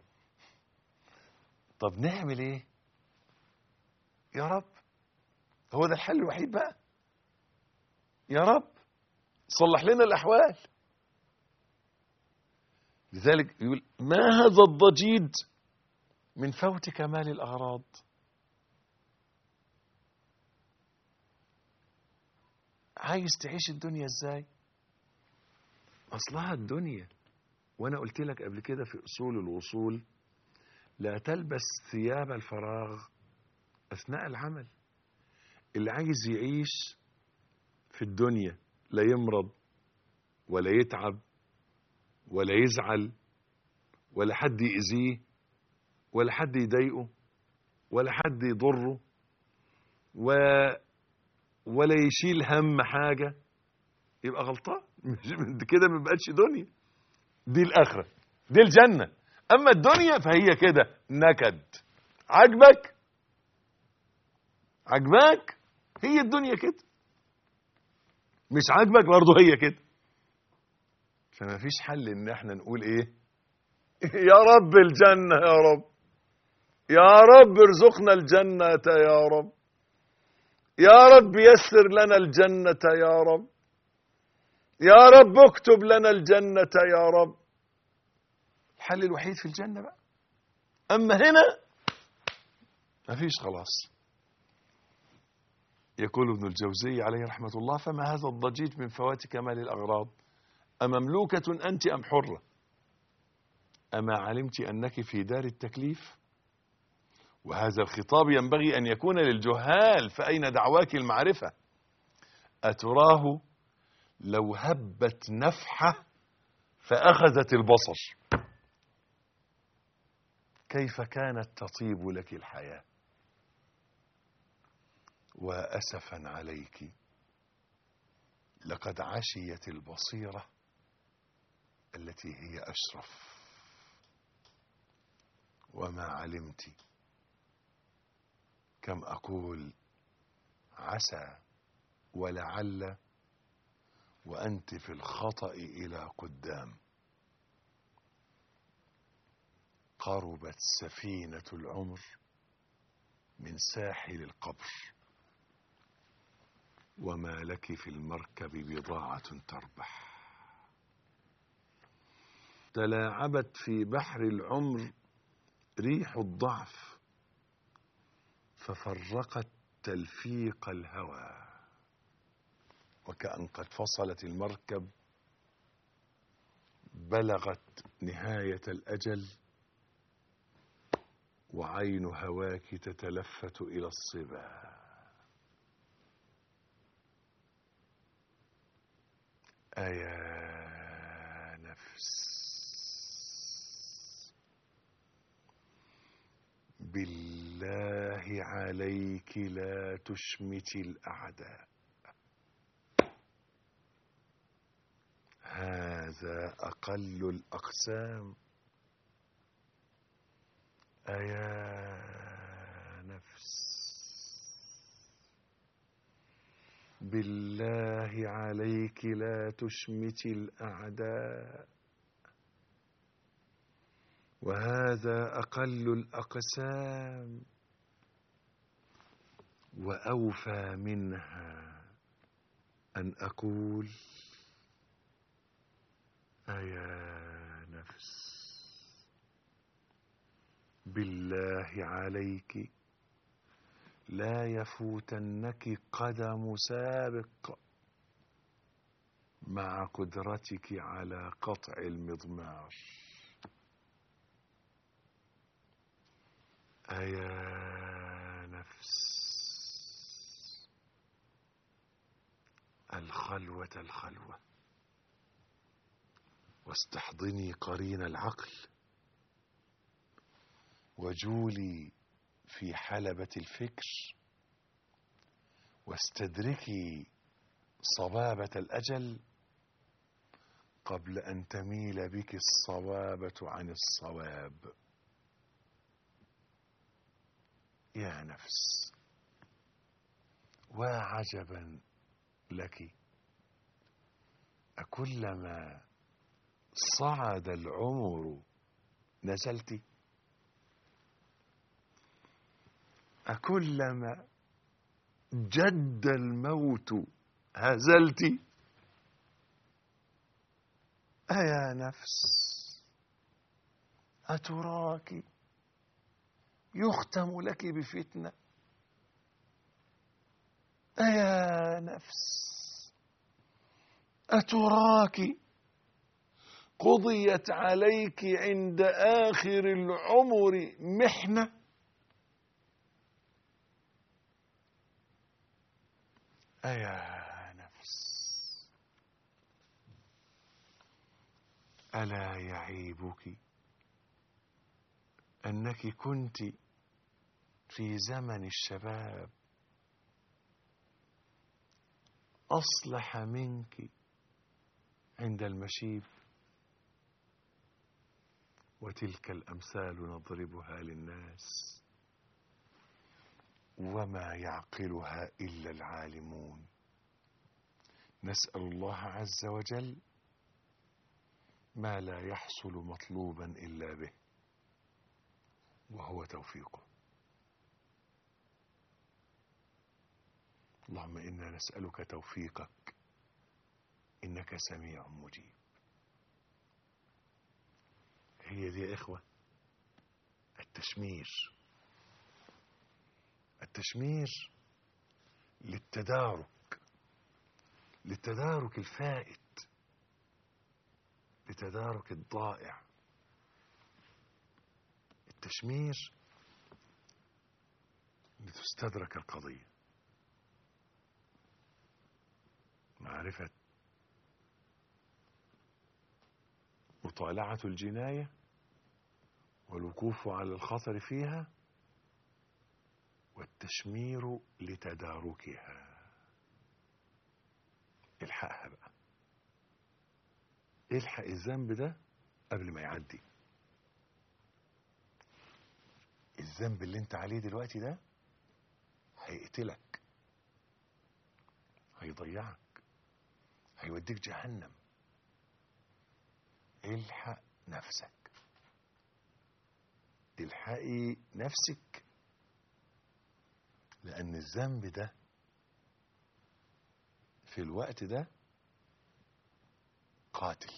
S3: طب نعمل ايه يا رب هو ده الحل الوحيد بقى يا رب صلح لنا الاحوال لذلك يقول ما هذا الضجيج من فوت كمال الاغراض عايز تعيش الدنيا ازاي اصلها الدنيا وانا قلت لك قبل كده في اصول الوصول لا تلبس ثياب الفراغ اثناء العمل اللي عايز يعيش في الدنيا لا يمرض ولا يتعب ولا يزعل ولا حد يأذيه ولا حد يضايقه ولا حد يضره و ولا يشيل هم حاجة يبقى غلطان مش- كده ما بقتش دنيا دي الآخرة دي الجنة أما الدنيا فهي كده نكد عجبك عجبك هي الدنيا كده مش عاجبك برضه هي كده فما فيش حل ان احنا نقول ايه يا رب الجنة يا رب يا رب ارزقنا الجنة يا رب يا رب يسر لنا الجنة يا رب يا رب اكتب لنا الجنة يا رب الحل الوحيد في الجنة بقى أما هنا مفيش خلاص يقول ابن الجوزي عليه رحمة الله فما هذا الضجيج من فوات كمال الأغراض أمملوكة أنت أم حرة أما علمت أنك في دار التكليف وهذا الخطاب ينبغي أن يكون للجهال فأين دعواك المعرفة أتراه لو هبت نفحة فأخذت البصر كيف كانت تطيب لك الحياة وأسفا عليك لقد عشيت البصيرة التي هي أشرف وما علمت كم أقول عسى ولعل وأنت في الخطأ إلى قدام قربت سفينة العمر من ساحل القبر وما لك في المركب بضاعة تربح تلاعبت في بحر العمر ريح الضعف ففرقت تلفيق الهوى وكأن قد فصلت المركب بلغت نهاية الأجل وعين هواك تتلفت إلى الصبا أيا نفس بالله عليك لا تشمت الأعداء هذا أقل الأقسام أيا نفس بالله عليك لا تشمت الأعداء وهذا أقل الأقسام وأوفى منها أن أقول أيا نفس بالله عليك لا يفوتنك قدم سابق مع قدرتك على قطع المضمار أيا نفس الخلوة الخلوة واستحضني قرين العقل وجولي في حلبة الفكر واستدركي صبابة الأجل قبل أن تميل بك الصوابة عن الصواب يا نفس وعجبا لك أكلما صعد العمر نزلت أكلما جد الموت هزلت أيا نفس أتراك يختم لك بفتنة أيا نفس أتراك قضيت عليك عند آخر العمر محنة أيا نفس ألا يعيبك أنك كنت في زمن الشباب أصلح منك عند المشيب وتلك الأمثال نضربها للناس وما يعقلها إلا العالمون نسأل الله عز وجل ما لا يحصل مطلوبا إلا به وهو توفيقه اللهم إنا نسألك توفيقك إنك سميع مجيب هي دي يا إخوة التشمير التشمير للتدارك للتدارك الفائت لتدارك الضائع التشمير لتستدرك القضية معرفة مطالعة الجناية والوقوف على الخطر فيها والتشمير لتداركها الحقها بقى الحق الذنب ده قبل ما يعدي الذنب اللي انت عليه دلوقتي ده هيقتلك هيضيعك هيوديك جهنم الحق نفسك الحقي نفسك لأن الذنب ده في الوقت ده قاتل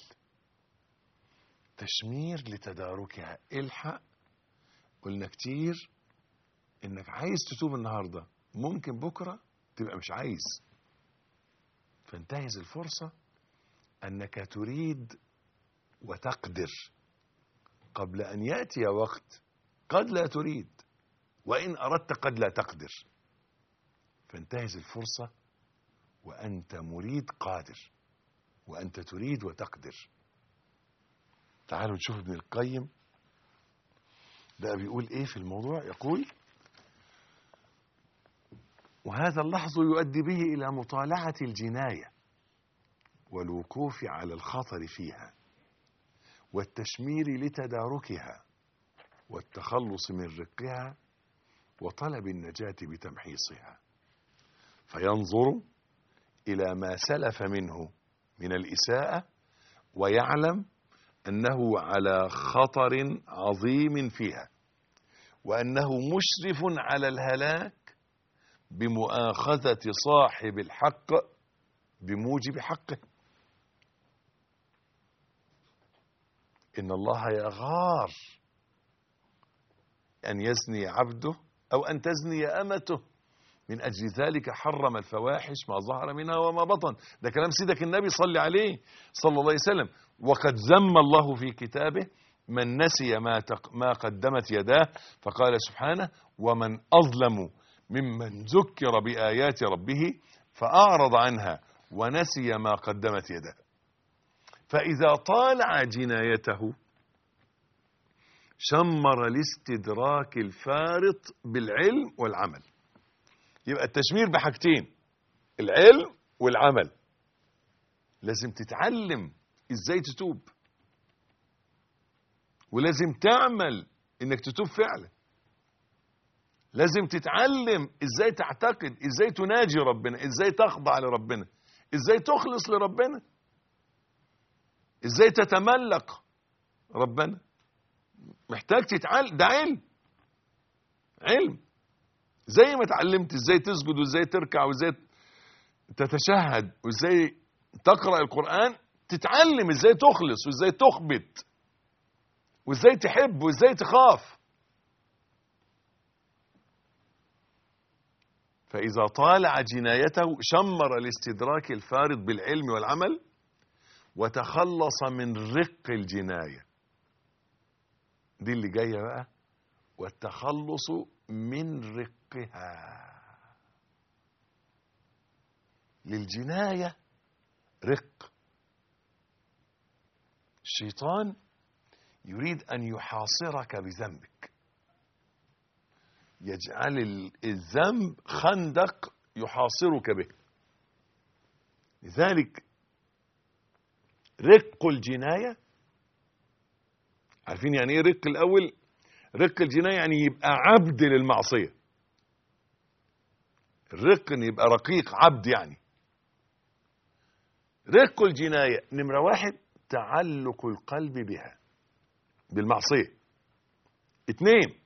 S3: تشمير لتداركها الحق قلنا كتير انك عايز تتوب النهارده ممكن بكره تبقى مش عايز فانتهز الفرصه انك تريد وتقدر قبل ان ياتي وقت قد لا تريد وان اردت قد لا تقدر فانتهز الفرصه وانت مريد قادر وانت تريد وتقدر تعالوا نشوف ابن القيم بقى بيقول ايه في الموضوع يقول وهذا اللحظ يؤدي به الى مطالعه الجنايه والوقوف على الخطر فيها والتشمير لتداركها والتخلص من رقها وطلب النجاه بتمحيصها فينظر الى ما سلف منه من الاساءه ويعلم انه على خطر عظيم فيها وانه مشرف على الهلاك بمؤاخذه صاحب الحق بموجب حقه ان الله يغار ان يزني عبده او ان تزني امته من أجل ذلك حرم الفواحش ما ظهر منها وما بطن ده كلام سيدك النبي صلى عليه صلى الله عليه وسلم وقد ذم الله في كتابه من نسي ما, تق ما قدمت يداه فقال سبحانه ومن أظلم ممن ذكر بآيات ربه فأعرض عنها ونسي ما قدمت يداه فإذا طالع جنايته شمر الاستدراك الفارط بالعلم والعمل يبقى التشمير بحاجتين العلم والعمل لازم تتعلم ازاي تتوب ولازم تعمل انك تتوب فعلا لازم تتعلم ازاي تعتقد ازاي تناجي ربنا ازاي تخضع لربنا ازاي تخلص لربنا ازاي تتملق ربنا محتاج تتعلم ده علم علم زي ما اتعلمت ازاي تسجد وازاي تركع وازاي تتشهد وازاي تقرا القران تتعلم ازاي تخلص وازاي تخبت وازاي تحب وازاي تخاف فاذا طالع جنايته شمر الاستدراك الفارط بالعلم والعمل وتخلص من رق الجنايه دي اللي جايه بقى والتخلص من رقها للجنايه رق الشيطان يريد ان يحاصرك بذنبك يجعل الذنب خندق يحاصرك به لذلك رق الجنايه عارفين يعني ايه رق الاول رق الجنايه يعني يبقى عبد للمعصيه الرق ان يبقى رقيق عبد يعني رق الجنايه نمره واحد تعلق القلب بها بالمعصيه اثنين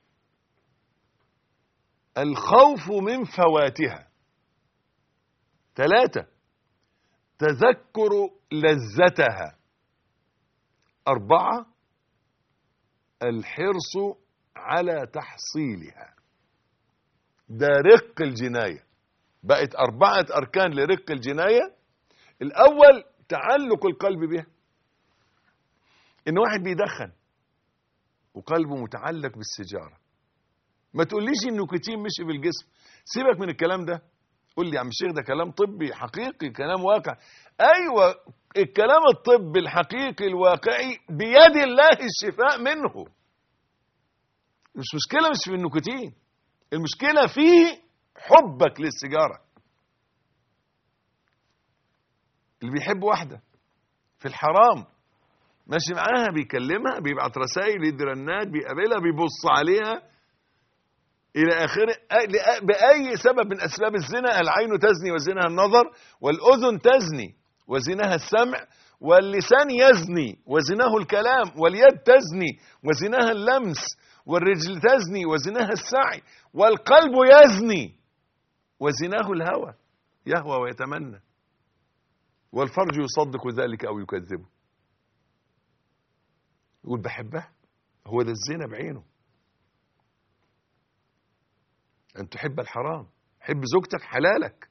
S3: الخوف من فواتها ثلاثة تذكر لذتها أربعة الحرص على تحصيلها ده رق الجناية بقت أربعة أركان لرق الجناية الأول تعلق القلب بها إن واحد بيدخن وقلبه متعلق بالسيجارة ما تقوليش النيكوتين مشي في الجسم سيبك من الكلام ده قول لي يا عم الشيخ ده كلام طبي حقيقي كلام واقع ايوه الكلام الطبي الحقيقي الواقعي بيد الله الشفاء منه مش مشكله مش في النيكوتين المشكله في حبك للسيجاره اللي بيحب واحده في الحرام ماشي معاها بيكلمها بيبعت رسائل يدي رنات بيقابلها بيبص عليها الى اخره باي سبب من اسباب الزنا العين تزني وزنها النظر والاذن تزني وزنها السمع واللسان يزني وزناه الكلام واليد تزني وزنها اللمس والرجل تزني وزنها السعي والقلب يزني وزناه الهوى يهوى ويتمنى والفرج يصدق ذلك او يكذبه يقول بحبها هو ده الزنا بعينه أن تحب الحرام حب زوجتك حلالك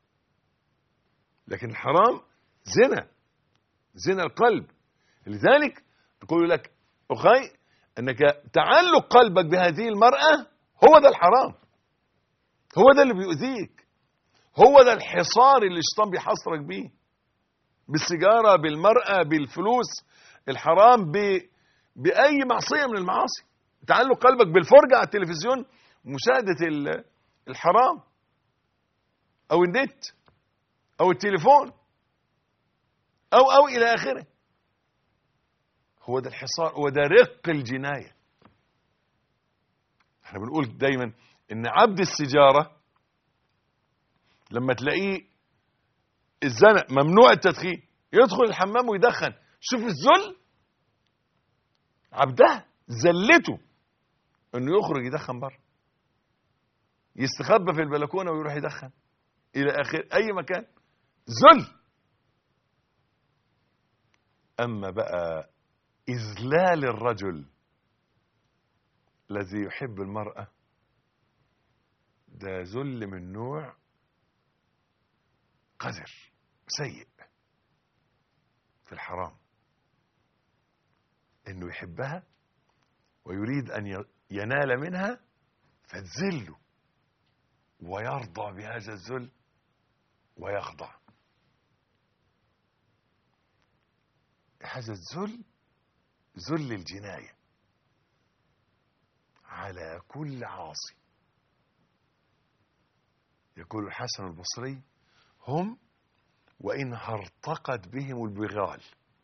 S3: لكن الحرام زنا زنا القلب لذلك يقول لك أخي أنك تعلق قلبك بهذه المرأة هو ده الحرام هو ده اللي بيؤذيك هو ده الحصار اللي الشيطان بيحصرك بيه بالسيجارة بالمرأة بالفلوس الحرام ب... بأي معصية من المعاصي تعلق قلبك بالفرجة على التلفزيون مشاهدة الحرام أو النت أو التليفون أو أو إلى آخره هو ده الحصار هو ده رق الجناية احنا بنقول دايما ان عبد السجارة لما تلاقيه الزنق ممنوع التدخين يدخل الحمام ويدخن شوف الذل عبدها زلته انه يخرج يدخن بره يستخبى في البلكونه ويروح يدخن الى اخر اي مكان ذل اما بقى اذلال الرجل الذي يحب المراه ده ذل من نوع قذر سيء في الحرام انه يحبها ويريد ان ي- ينال منها فتذله ويرضى بهذا الذل ويخضع هذا الذل ذل الجنايه على كل عاصي يقول الحسن البصري هم وإن هرطقت بهم البغال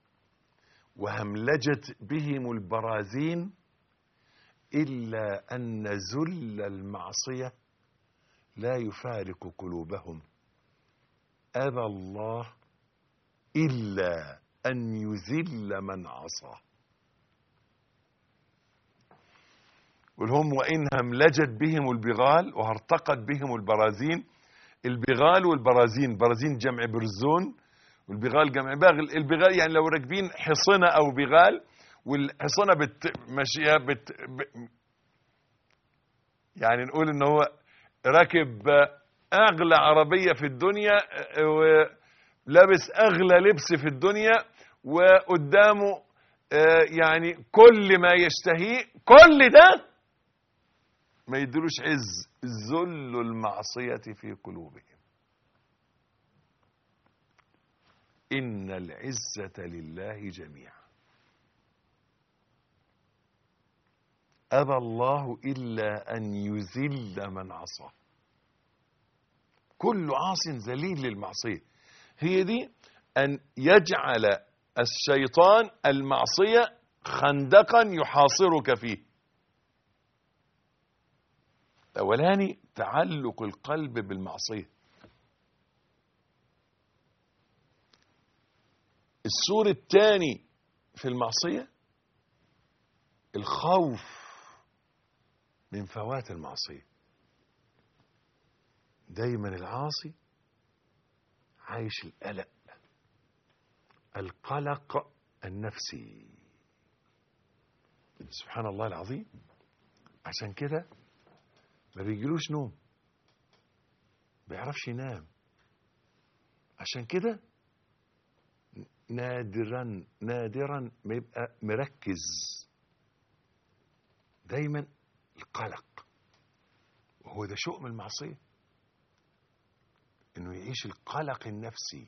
S3: وهملجت بهم البرازين إلا أن ذل المعصية لا يفارق قلوبهم أبى الله إلا أن يذل من عصاه والهم وإن هملجت بهم البغال وهرتقت بهم البرازين البغال والبرازين برازين جمع برزون والبغال جمع باغل البغال يعني لو راكبين حصنة أو بغال والحصنة بت ماشية بت ب يعني نقول إن هو راكب أغلى عربية في الدنيا ولابس أغلى لبس في الدنيا وقدامه آه، يعني كل ما يشتهيه كل ده ما يدلوش عز ذل المعصية في قلوبهم إن العزة لله جميعا أبى الله إلا أن يذل من عصاه كل عاص ذليل للمعصية هي دي أن يجعل الشيطان المعصية خندقا يحاصرك فيه الأولاني تعلق القلب بالمعصية السور الثاني في المعصية الخوف من فوات المعصية دايما العاصي عايش القلق القلق النفسي سبحان الله العظيم عشان كده ما بيجيلوش نوم بيعرفش ينام عشان كده نادرا نادرا ما يبقى مركز دايما القلق وهو ده شؤم المعصية انه يعيش القلق النفسي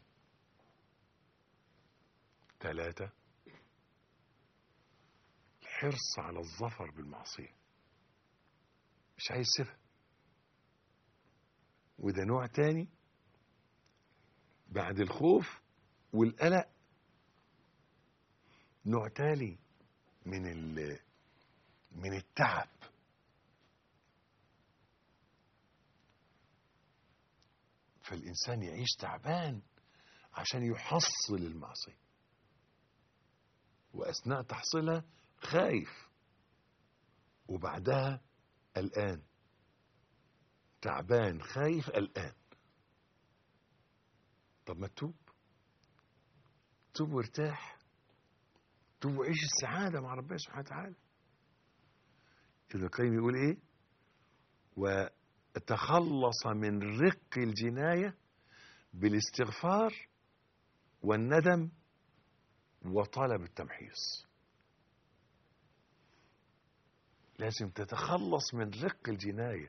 S3: ثلاثة الحرص على الظفر بالمعصية مش عايز يسيبها وده نوع تاني بعد الخوف والقلق نوع تالي من ال من التعب فالإنسان يعيش تعبان عشان يحصل المعصية وأثناء تحصيلها خايف وبعدها قلقان تعبان خايف قلقان طب ما تتوب توب وارتاح توب وعيش السعادة مع ربنا سبحانه وتعالى ابن القيم يقول ايه وتخلص من رق الجناية بالاستغفار والندم وطلب التمحيص لازم تتخلص من رق الجناية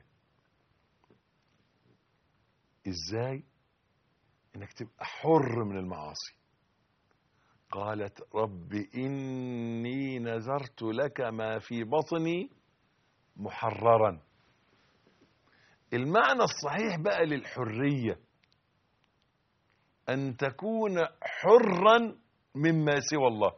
S3: ازاي انك تبقى حر من المعاصي قالت رب اني نذرت لك ما في بطني محررا المعنى الصحيح بقى للحرية ان تكون حرا مما سوى الله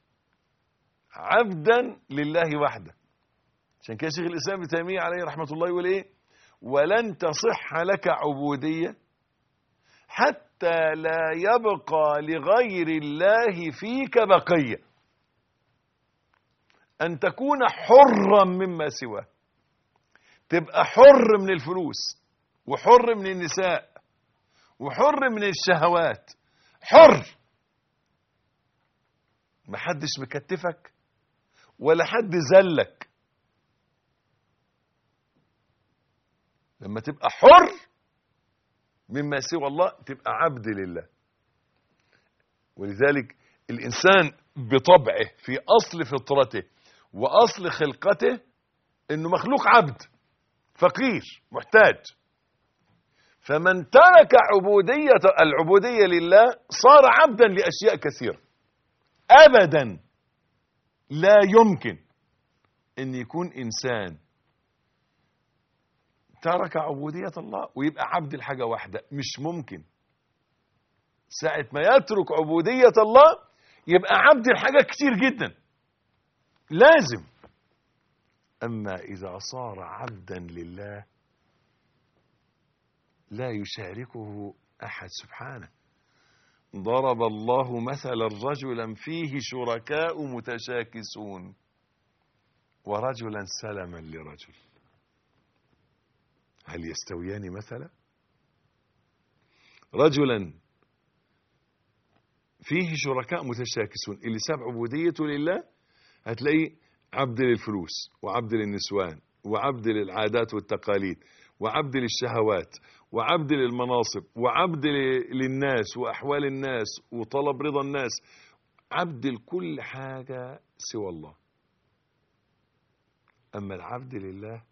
S3: عبدا لله وحده عشان كده شيخ الاسلام ابن تيميه عليه رحمه الله يقول ايه ولن تصح لك عبوديه حتى لا يبقى لغير الله فيك بقيه ان تكون حرا مما سواه تبقى حر من الفلوس وحر من النساء وحر من الشهوات حر محدش مكتفك ولا حد زلك لما تبقى حر مما سوى الله تبقى عبد لله ولذلك الإنسان بطبعه في أصل فطرته وأصل خلقته إنه مخلوق عبد فقير محتاج فمن ترك عبودية العبودية لله صار عبدا لأشياء كثيرة أبدا لا يمكن أن يكون إنسان ترك عبودية الله ويبقى عبد الحاجة واحدة مش ممكن ساعة ما يترك عبودية الله يبقى عبد الحاجة كتير جدا لازم أما إذا صار عبدا لله لا يشاركه أحد سبحانه ضرب الله مثلا رجلا فيه شركاء متشاكسون ورجلا سلما لرجل هل يستويان مثلا رجلا فيه شركاء متشاكسون اللي ساب عبوديته لله هتلاقيه عبد للفلوس وعبد للنسوان وعبد للعادات والتقاليد وعبد للشهوات وعبد للمناصب وعبد للناس وأحوال الناس وطلب رضا الناس عبد لكل حاجة سوى الله أما العبد لله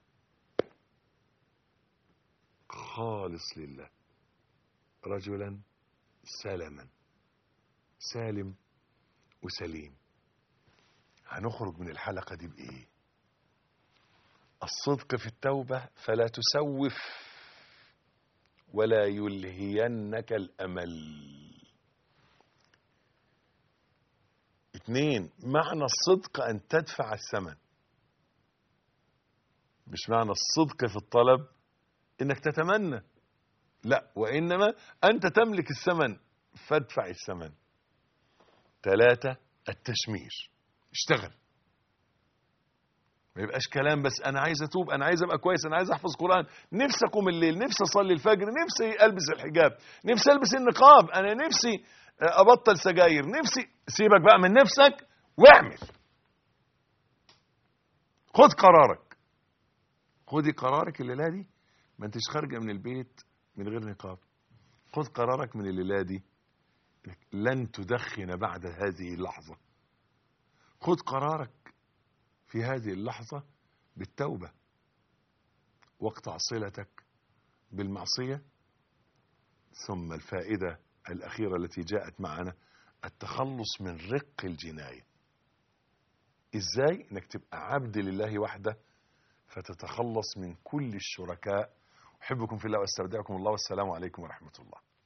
S3: خالص لله رجلا سلما سالم وسليم هنخرج من الحلقة دي بإيه الصدق في التوبة فلا تسوف ولا يلهينك الأمل اثنين معنى الصدق أن تدفع الثمن مش معنى الصدق في الطلب انك تتمنى لا وانما انت تملك الثمن فادفع الثمن ثلاثة التشمير اشتغل ما يبقاش كلام بس انا عايز اتوب انا عايز ابقى كويس انا عايز احفظ قران نفسي اقوم الليل نفسي اصلي الفجر نفسي البس الحجاب نفسي البس النقاب انا نفسي ابطل سجاير نفسي سيبك بقى من نفسك واعمل خد قرارك خدي قرارك الليله دي ما انتش خارجه من البيت من غير نقاب خد قرارك من الليله دي لن تدخن بعد هذه اللحظه خد قرارك في هذه اللحظه بالتوبه واقطع صلتك بالمعصيه ثم الفائده الاخيره التي جاءت معنا التخلص من رق الجنايه ازاي انك تبقى عبد لله وحده فتتخلص من كل الشركاء احبكم في الله واستودعكم الله والسلام عليكم ورحمه الله